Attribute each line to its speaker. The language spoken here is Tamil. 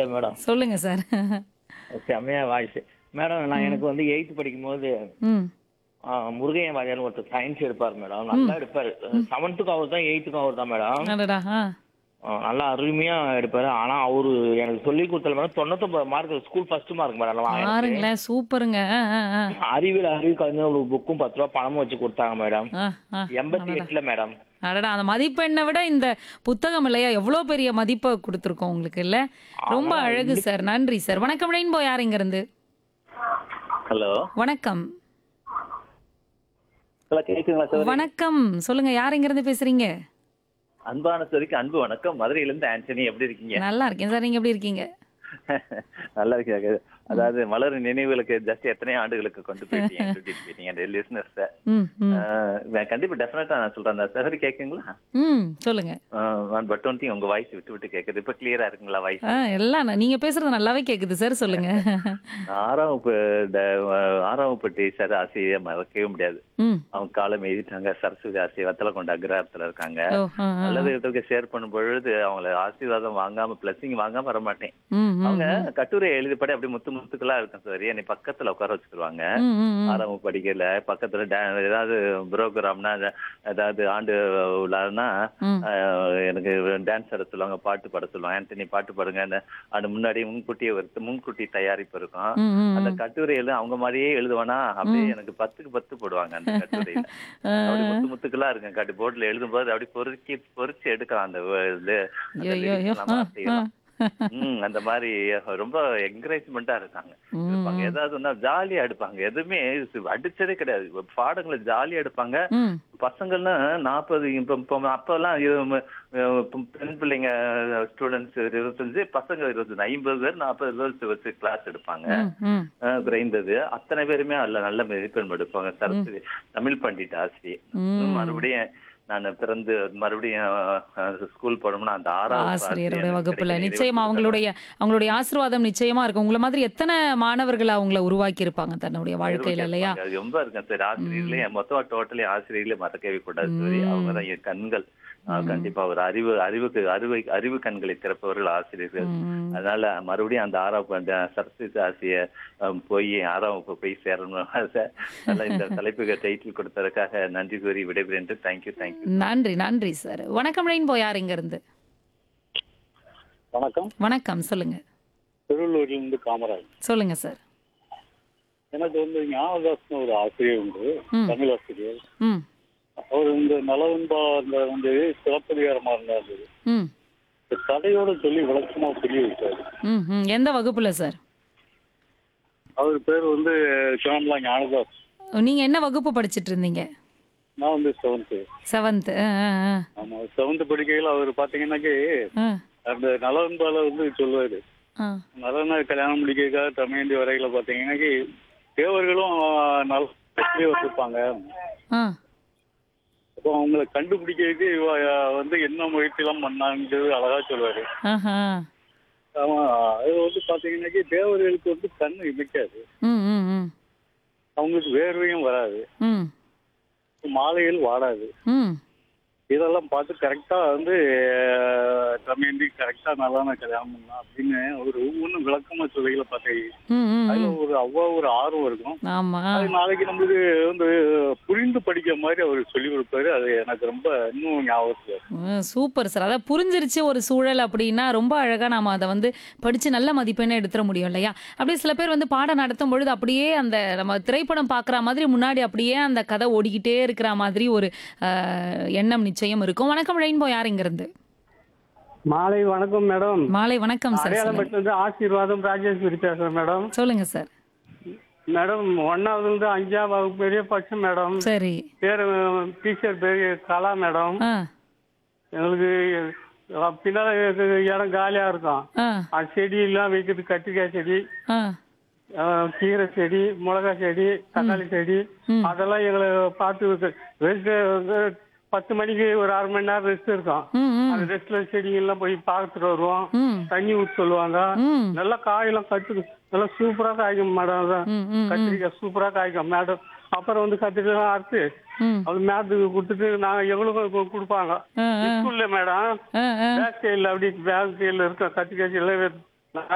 Speaker 1: இல்லை மேடம்
Speaker 2: சொல்லுங்க சார்
Speaker 1: செம்மையா வாய்ஸ் மேடம் நான் எனக்கு வந்து எயித்து படிக்கும்போது
Speaker 2: ம்
Speaker 1: ஆ, முருகையன் வாரியார் ஒருத்தர் சயின்ஸ் எடுப்பார் மேடம் நல்லா எடுப்பார் செவன்த்துக்கும் அவர் தான் எயித்துக்கும் அவர் தான் மேடம்
Speaker 2: அடடா ஆ
Speaker 1: ஆ, நல்லா அருமையா எடுப்பாரு ஆனா அவரு எனக்கு சொல்லி கொடுத்தல மேடம் தொண்ணூத்தொன்பது mark school first mark madam எனக்கு.
Speaker 2: பாருங்களேன் சூப்பருங்க ஆ, ஆ, ஆ.
Speaker 1: அறிவியல் அறிவு கலைஞர் ஒரு புக்கும் பத்து ரூபா பணமும் வச்சு கொடுத்தாங்க மேடம்
Speaker 2: ஆ, ஆ.
Speaker 1: எண்பத்தி எட்டுல மேடம்
Speaker 2: அடடா அந்த மதிப்பெண்ணை விட இந்த புத்தகம் இல்லையா எவ்வளோ பெரிய மதிப்பை கொடுத்துருக்கோம் உங்களுக்கு இல்ல ரொம்ப அழகு சார் நன்றி சார் வணக்கம் ரெயின்போ யார் இங்க இருந்து
Speaker 3: ஹலோ
Speaker 2: வணக்கம்
Speaker 3: ஹலோ கேக்குங்களா சார்
Speaker 2: வணக்கம் சொல்லுங்க யார் இங்க இருந்து பேசுறீங்க
Speaker 3: அன்பான சோரிக்கு அன்பு வணக்கம் மதுரையில இருந்து ஆண்டனி எப்படி இருக்கீங்க
Speaker 2: நல்லா இருக்கேன் சார் நீங்க எப்படி இருக்கீங்க
Speaker 3: நல்லா இருக்கீங்க அதாவது மலர் நினைவுகளுக்கு ஜஸ்ட் எத்தனை ஆண்டுகளுக்கு கொண்டு போயிட்டீங்க கூட்டிட்டு போயிட்டீங்க அந்த லிசனர்ஸ்
Speaker 2: ம் ம்
Speaker 3: கண்டிப்பா டெஃபினட்டா நான் சொல்றேன் அந்த சஹரி கேக்குங்களா
Speaker 2: ம் சொல்லுங்க
Speaker 3: பட் ஒன் உங்க வாய்ஸ் விட்டு விட்டு கேக்குது இப்ப கிளியரா இருக்குங்களா வாய்ஸ்
Speaker 2: ஆ எல்லாம் ந- நீங்க பேசுறது நல்லாவே கேக்குது சார் சொல்லுங்க
Speaker 3: ஆறாம் வகுப்பு ட- ஆறாம் வகுப்பு டீச்சர் ஆசிரியை மறக்கவே முடியாது
Speaker 2: ம்
Speaker 3: அவங்க காலம் எழுதிட்டாங்க சரஸ்வதி ஆசிரியர் வத்தல கொண்ட அக்ரஹாரத்துல இருக்காங்க
Speaker 2: ஓ ஆ ஆ.
Speaker 3: நல்லது ஷேர் பண்ணும் பொழுது அவங்கள ஆசீர்வாதம் வாங்காம பிளஸிங் வாங்காம வர மாட்டேன்
Speaker 2: ம் ம்
Speaker 3: அவங்க கட்டுரை எழுதிப்படி அப்படி முத்து முத்துக்களா இருக்கும் சார் என்னை பக்கத்துல உட்கார வச்சுருவாங்க
Speaker 2: ம் ம் ம்.
Speaker 3: ஆறாம் வகுப்பு படிக்கல பக்கத்துல டா- ஏதாவது ப்ரோக்ராம்னா ஏதாவது ஆண்டு விழான்னா
Speaker 2: ம்.
Speaker 3: ஆஹ், எனக்கு டான்ஸ் ஆட சொல்லுவாங்க பாட்டு பாட சொல்லுவாங்க ஆண்டனி பாட்டு பாடுங்க அந்த அது முன்னாடி முன்கூட்டியே வருது முன்கூட்டி தயாரிப்பு இருக்கும்
Speaker 2: ம் ம்
Speaker 3: அந்த கட்டுரையில அவங்க மாதிரியே எழுதுவானா அப்படியே எனக்கு பத்துக்கு பத்து போடுவாங்க அந்த கட்டுரையில அப்படி முத்து முத்துக்களா இருக்கும் கட்டு போர்டுல எழுதும்போது அப்படி பொறுக்கி பொறிச்சு எடுக்கலாம் அந்த வ- இது அந்த
Speaker 2: ஐயோ, ஐயோ,
Speaker 3: lyrics எல்லாம்
Speaker 2: ஆ,
Speaker 3: வார்த்தையெல்லாம்.
Speaker 2: ஆ.
Speaker 3: ம் அந்த மாதிரி ரொம்ப என்கரேஜ்மெண்டா இருக்காங்க
Speaker 2: ம்.
Speaker 3: இருப்பாங்க ஏதாவது ஜாலியா எடுப்பாங்க எதுவுமே இது அடிச்சதே கிடையாது பாடங்களை ஜாலியா எடுப்பாங்க
Speaker 2: ம்
Speaker 3: பசங்கள்னா நாற்பது இப்ப இப்ப அப்பெல்லாம் இரு- அஹ் பெண் பிள்ளைங்க ஸ்டூடெண்ட்ஸ் இருபத்தஞ்சு பசங்க இருபத்தஞ்சு ஐம்பது பேர் நாற்பது பேர் வச்சு கிளாஸ் எடுப்பாங்க
Speaker 2: ம் ம்
Speaker 3: அஹ் குறைந்தது அத்தனை பேருமே அல்ல நல்ல மதிப்பெண் எடுப்பாங்க சரஸ்வதி தமிழ் பண்டிட் ஆசிரியர் மறுபடியும் நான் பிறந்து மறுபடியும் ஸ்கூல் போனோம்னா அந்த ஆறாவது
Speaker 2: ஆசிரியருடைய
Speaker 3: ஆசிரியர்
Speaker 2: வகுப்புல
Speaker 3: கிடைக்கிற
Speaker 2: நிச்சயமா
Speaker 3: இறைவனுக்கு
Speaker 2: அவங்களுடைய அவங்களுடைய ஆசீர்வாதம் நிச்சயமா இருக்கும் உங்களை மாதிரி எத்தனை மாணவர்கள் அவங்கள உருவாக்கி இருப்பாங்க தன்னுடைய வாழ்க்கையில இல்லையா
Speaker 3: அது ரொம்ப இருக்கும் சார் ஆசிரியர்களே மொத்தமா டோட்டலி ஆசிரியர்களே மறக்கவே கூடாது சரி அவங்க தான் என் கண்கள் ஆஹ் கண்டிப்பா ஒரு அறிவு அறிவுக்கு அறிவு அறிவு கண்களை திறப்பவர்கள் ஆசிரியர்கள்
Speaker 2: ம்.
Speaker 3: அதனால மறுபடியும் அந்த ஆறாம் வகுப்பு சரஸ்வதி ஆசிய போய் ஆறாம் வகுப்பு போய் சேரணும் சார் நல்லா இந்த தலைப்புக்கு டைட்டில் கொடுத்ததுக்காக நன்றி கூறி விடைபெறேன் தேங்க்யூ தேங்க்யூ
Speaker 2: நன்றி நன்றி சார் வணக்கம் ரெயின்போ யார் இங்க இருந்து
Speaker 4: வணக்கம்
Speaker 2: வணக்கம் சொல்லுங்க
Speaker 4: திருவள்ளூர்லேருந்து காமராஜ்
Speaker 2: சொல்லுங்க சார்
Speaker 4: எனக்கு வந்து ஞானதாஸ்னு ஒரு ஆசிரியர் உண்டு
Speaker 2: ம்.
Speaker 4: தமிழ் ஆசிரியர்
Speaker 2: ம்
Speaker 4: அவர் இந்த நலவன்பா அந்த வந்து சிறப்பதிகாரமா இருந்தாரு
Speaker 2: ம்
Speaker 4: இந்த கதையோட சொல்லி விளக்கமா புரிய வச்சாரு
Speaker 2: ம் ம் எந்த வகுப்புல சார்
Speaker 4: அவர் பேர் வந்து சிவன்லா ஞானதாஸ்
Speaker 2: நீங்க என்ன வகுப்பு படிச்சிட்டு இருந்தீங்க
Speaker 4: நான் வந்து செவன்த்து
Speaker 2: செவன்த்
Speaker 4: ஆமா செவன்த் படிக்கையில் அவர் பாத்தீங்கன்னாக்கி அந்த நலவன்பால வந்து சொல்லுவாரு நலன கல்யாணம் முடிக்கிறதுக்காக தமிழ்ந்தி வரையில பாத்தீங்கன்னாக்கி தேவர்களும் நல்ல வச்சிருப்பாங்க அப்போ அவங்களை கண்டுபிடிக்கிறதுக்கு இவ வந்து என்ன முயற்சிலாம் பண்ணாங்கிறது அழகா சொல்லுவாரு ஆமா அது வந்து பாத்தீங்கன்னாக்கி தேவர்களுக்கு வந்து கண்ணு இமைக்காது
Speaker 2: ம் ம் ம்
Speaker 4: அவங்களுக்கு வேர்வையும் வராது
Speaker 2: ம்
Speaker 4: மாலைகள் வாடாது
Speaker 2: ம்
Speaker 4: இதெல்லாம் பார்த்து கரெக்டா வந்து தமிழ்ந்தி கரெக்டா நல்லான கல்யாணம் பண்ணலாம் அப்படின்னு ஒரு ஒவ்வொன்றும் விளக்கமா சொல்லிகளை பார்த்தேன்
Speaker 2: ம் ம்
Speaker 4: அதுல ஒரு அவ்வளோ ஒரு ஆர்வம் இருக்கும்
Speaker 2: ஆமா
Speaker 4: அது நாளைக்கு நம்மளுக்கு வந்து புரிந்து படிக்கிற மாதிரி அவர் சொல்லி கொடுப்பாரு அது எனக்கு ரொம்ப இன்னும் ஞாபகத்துல இருக்கு.
Speaker 2: ம், சூப்பர் சார் அதான் புரிஞ்சிருச்சு ஒரு சூழல் அப்படின்னா ரொம்ப அழகா நாம அதை வந்து படிச்சு நல்ல மதிப்பெண்ணை எடுத்துட முடியும் இல்லையா அப்படியே சில பேர் வந்து பாடம் நடத்தும் பொழுது அப்படியே அந்த நம்ம திரைப்படம் பார்க்குற மாதிரி முன்னாடி அப்படியே அந்த கதை ஓடிக்கிட்டே இருக்கிற மாதிரி ஒரு அஹ், எண்ணம் நிச்சயம் இருக்கும் வணக்கம் ரெயின்போ யார் இங்க இருந்து
Speaker 5: மாலை வணக்கம் மேடம்
Speaker 2: மாலை வணக்கம் சார்
Speaker 5: அடையாளம்
Speaker 2: சொல்லுங்க.
Speaker 5: பெற்றது ஆசீர்வாதம் ராஜேஸ்வரி பேசுறேன் மேடம்
Speaker 2: சொல்லுங்க சார்
Speaker 5: மேடம் ஒன்னாவதுல இருந்து அஞ்சாம் வகுப்பு பெரிய பட்சம் மேடம்
Speaker 2: சரி
Speaker 5: பேர் டீச்சர் பேர் கலா மேடம்
Speaker 2: ஆ
Speaker 5: எங்களுக்கு அஹ், பின்னால இருக்கிற இடம் காலியா இருக்கும்
Speaker 2: ஆ
Speaker 5: அது செடி எல்லாம் வைக்கிறது கத்திரிக்காய் செடி
Speaker 2: ஆ
Speaker 5: அஹ், கீரை செடி மிளகாய் செடி தக்காளி செடி
Speaker 2: ம்.
Speaker 5: அதெல்லாம் எங்களை பார்த்து ரெஸ்ட் பத்து மணிக்கு ஒரு அரை மணி நேரம் ரெஸ்ட் இருக்கும்
Speaker 2: ம் ம்
Speaker 5: அந்த ரெஸ்ட்ல செடிங்கெல்லாம் போய் பார்த்துட்டு வருவோம்
Speaker 2: ம்
Speaker 5: தண்ணி ஊற்ற சொல்லுவாங்க
Speaker 2: ம்
Speaker 5: நல்லா காயெல்லாம் கட்டு நல்லா சூப்பரா காய்க்கும் மேடம் அதான்
Speaker 2: ம் ம்
Speaker 5: கத்திரிக்காய் சூப்பரா காய்க்கும் மேடம் அப்புறம் வந்து கத்திரிக்காய் அறுத்து
Speaker 2: ம்
Speaker 5: அது மேத்துக்கு கொடுத்துட்டு நாங்க எங்களுக்கும் கு- கொடுப்பாங்க
Speaker 2: ஆ ஆ
Speaker 5: ஸ்கூல்ல மேடம்
Speaker 2: ஆ ஆ
Speaker 5: பேக் சைடுல அப்படி பேக் சைடுல இருக்க கத்திரிக்காய் எல்லாம்